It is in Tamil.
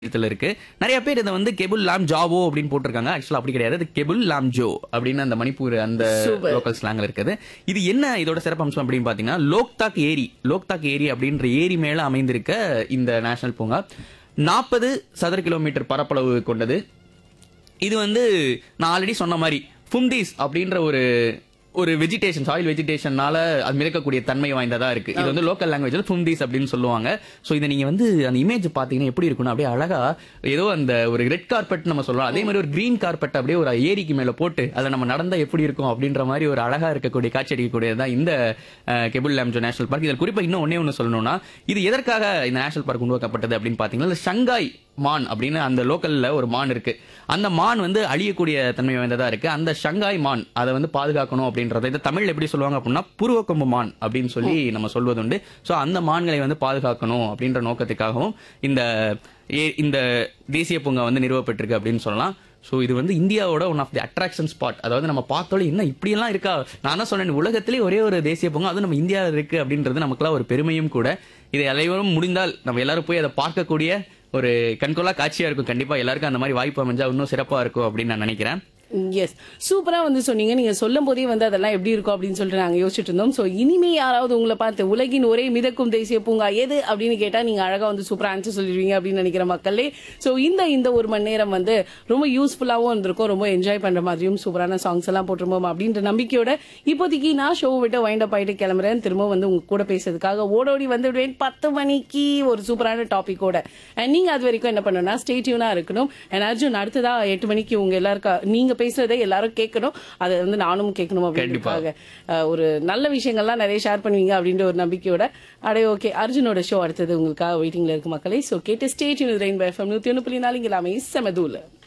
இதுல இருக்கு நிறைய பேர் இதை வந்து கெபுல் லாம் ஜாவோ அப்படின்னு போட்டிருக்காங்க ஆக்சுவலா அப்படி கிடையாது இது கெபுல் லாம் ஜோ அப்படின்னு அந்த மணிப்பூர் அந்த Super. லோக்கல் ஸ்லாங்ல இருக்குது இது என்ன இதோட சிறப்பம்சம் அப்படின்னு பாத்தீங்கன்னா லோக்தாக் ஏரி லோக்தாக் ஏரி அப்படின்ற ஏரி மேல அமைந்திருக்க இந்த நேஷனல் பூங்கா நாற்பது சதுர கிலோமீட்டர் பரப்பளவு கொண்டது இது வந்து நான் ஆல்ரெடி சொன்ன மாதிரி ஃபும்தீஸ் அப்படின்ற ஒரு ஒரு வெஜிடேஷன் சாயில் வெஜிடேஷனால அது மிதக்கக்கூடிய தன்மை வாய்ந்ததா இருக்கு இது வந்து லோக்கல் லாங்குவேஜ்ல ஃபும்தீஸ் அப்படின்னு சொல்லுவாங்க சோ இதை நீங்க வந்து அந்த இமேஜ் பாத்தீங்கன்னா எப்படி இருக்கும்னா அப்படியே அழகா ஏதோ அந்த ஒரு ரெட் கார்பெட் நம்ம சொல்லலாம் அதே மாதிரி ஒரு கிரீன் கார்பெட் அப்படியே ஒரு ஏரிக்கு மேல போட்டு அதை நம்ம நடந்தா எப்படி இருக்கும் அப்படின்ற மாதிரி ஒரு அழகா இருக்கக்கூடிய காட்சி அடிக்கக்கூடியதுதான் இந்த கெபுல் லாம்ஜோ நேஷனல் பார்க் இதில் குறிப்பா இன்னும் ஒன்னே ஒன்று சொல்லணும்னா இது எதற்காக இந்த நேஷனல் பார்க் உருவாக்கப்பட்டது அப்படின்னு பாத்தீங்கன்னா இந்த ஷங்காய் மான் அப்படின்னு அந்த லோக்கல்ல ஒரு மான் இருக்கு அந்த மான் வந்து அழியக்கூடிய தன்மை வாய்ந்ததா இருக்கு அந்த ஷங்காய் மான் அதை வந்து பாதுகாக்கணும் அப்படின்றத இதை தமிழ்ல எப்படி சொல்லுவாங்க அப்படின்னா புருவக்கொம்பு மான் அப்படின்னு சொல்லி நம்ம சொல்வதுண்டு சோ அந்த மான்களை வந்து பாதுகாக்கணும் அப்படின்ற நோக்கத்துக்காகவும் இந்த ஏ- இந்த தேசிய பூங்கா வந்து நிறுவப்பட்டிருக்கு அப்படின்னு சொல்லலாம் சோ இது வந்து இந்தியாவோட one of the attraction spot அதாவது நம்ம பார்த்தோம் என்ன இப்படியெல்லாம் இருக்கா நான் தான் சொன்னேன் உலகத்திலே ஒரே ஒரு தேசிய பூங்கா அது நம்ம இந்தியாவில் இருக்கு அப்படின்றது நமக்குலாம் ஒரு பெருமையும் கூட இதை அனைவரும் முடிந்தால் நம்ம எல்லாரும் போய் அதை பார்க்கக்கூடிய ஒரு கண்கொள்ளா காட்சியா இருக்கும் கண்டிப்பா எல்லாருக்கும் அந்த மாதிரி வாய்ப்பு அமைஞ்சா இன்னும் சிறப்பா இருக்கும் அப்படின்னு நான் நினைக்கிறேன் எஸ் சூப்பரா வந்து சொன்னீங்க நீங்க சொல்லும் போதே வந்து அதெல்லாம் எப்படி இருக்கும் அப்படின்னு சொல்லிட்டு நாங்க யோசிச்சுட்டு இருந்தோம் சோ இனிமே யாராவது உங்களை பார்த்து உலகின் ஒரே மிதக்கும் தேசிய பூங்கா எது அப்படின்னு கேட்டா நீங்க அழகா வந்து சூப்பரா ஆன்சர் சொல்லிடுவீங்க அப்படின்னு நினைக்கிற மக்களே சோ இந்த இந்த ஒரு மணி நேரம் வந்து ரொம்ப யூஸ்ஃபுல்லாவும் இருந்திருக்கும் ரொம்ப என்ஜாய் பண்ற மாதிரியும் சூப்பரான சாங்ஸ் எல்லாம் போட்டிருப்போம் அப்படின்ற நம்பிக்கையோட இப்போதைக்கு நான் ஷோ விட்டு வைண்ட் அப் ஆயிட்டு கிளம்புறேன் திரும்ப வந்து உங்க கூட பேசுறதுக்காக ஓடோடி வந்து விடுவேன் பத்து மணிக்கு ஒரு சூப்பரான டாபிக்கோட அண்ட் நீங்க அது வரைக்கும் என்ன பண்ணணும்னா ஸ்டே டியூனா இருக்கணும் அண்ட் அர்ஜுன் அடுத்ததா எட்டு மணிக்கு உங்க எல்லாருக்கா நீங்க பேசுறதை எல்லாரும் கேட்கணும் அதை வந்து நானும் கேட்கணும் அப்படின்றதுக்காக அஹ், ஒரு நல்ல விஷயங்கள்லாம் நிறைய ஷேர் பண்ணுவீங்க அப்படின்ற ஒரு நம்பிக்கையோட அடே ஓகே அர்ஜுனோட ஷோ அடுத்தது உங்களுக்காக வெயிட்டிங்ல இருக்கு மக்களே சோ கேட்டு stay tune rainbow FM நூத்தி ஒன்று புள்ளி நாலு இங்க எல்லாமே செமதூல